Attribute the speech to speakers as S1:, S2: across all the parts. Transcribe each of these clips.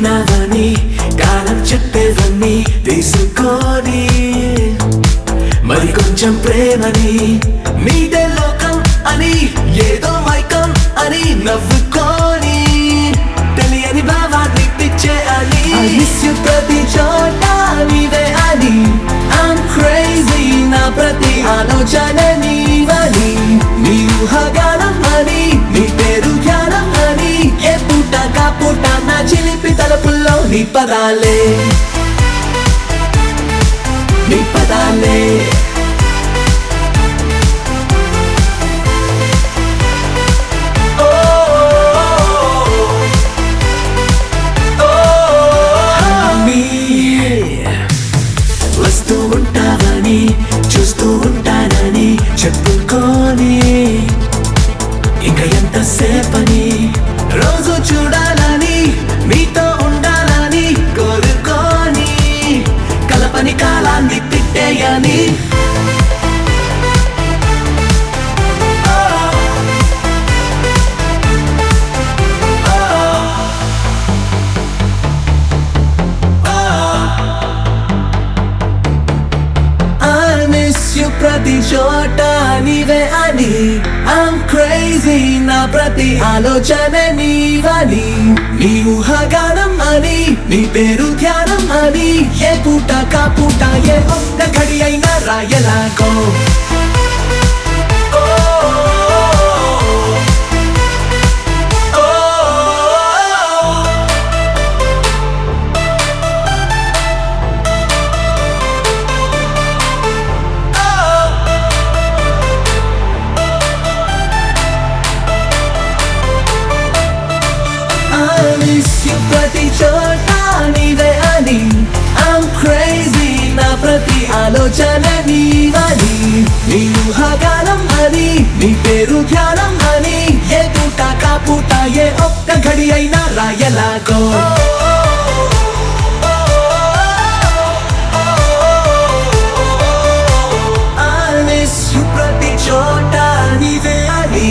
S1: ఉన్నావని కాలం చెప్పేవన్నీ తీసుకొని మరి కొంచెం ప్రేమని నీదే లోకం అని ఏదో మైకం అని నవ్వుకొని తెలియని భావాన్ని పిచ్చే అని I miss you ప్రతి చోట నీవే అని I'm crazy నా ప్రతి ఆలోచన నీవని నీ ఊహగానం అని నీ పేరు ధ్యానం అని ఏ పూట కా పూట నా చిలిపి తలుపుల్లో నీ పదాలే నీ పదాలే ఓ ఓ మీ వస్తూ ఉంటావని చూస్తూ ఉంటానని చెప్పుకొని ఇంకా ఎంతసేపని రోజు చూడాలని మీతో ఉండాలని కోరుకొని కలపని కాలాన్ని తిట్టేయని I miss you ప్రతి చోట నీవే అని I'm crazy నా ప్రతి ఆలోచన నీవని నీ ఊహగానం అని నీ పేరు ధ్యానం అని ఏ పూట కా పూట ఏ ఒక్క घड़ी అయినా రాయలాగో ఓ, ఓ, ఓ. I miss you ప్రతి చోట నీవే అని I'm crazy నా ప్రతి ఆలోచన నీవని నీ ఊహగానం అని నీ పేరు ధ్యానం అని ఏ పూట కా పూట ఏ ఒక్క घड़ी అయినా రాయలాగో I miss you ప్రతి చోట నీవే అని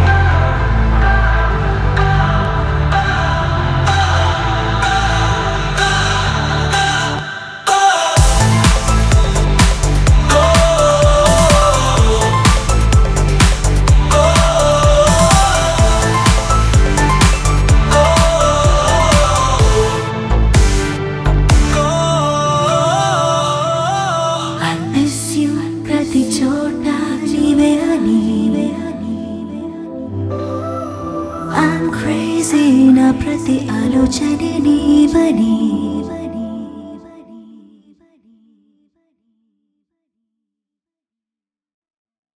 S2: I miss you ప్రతి చోట నీవే అని I'm crazy నా ప్రతి ఆలోచన నీవని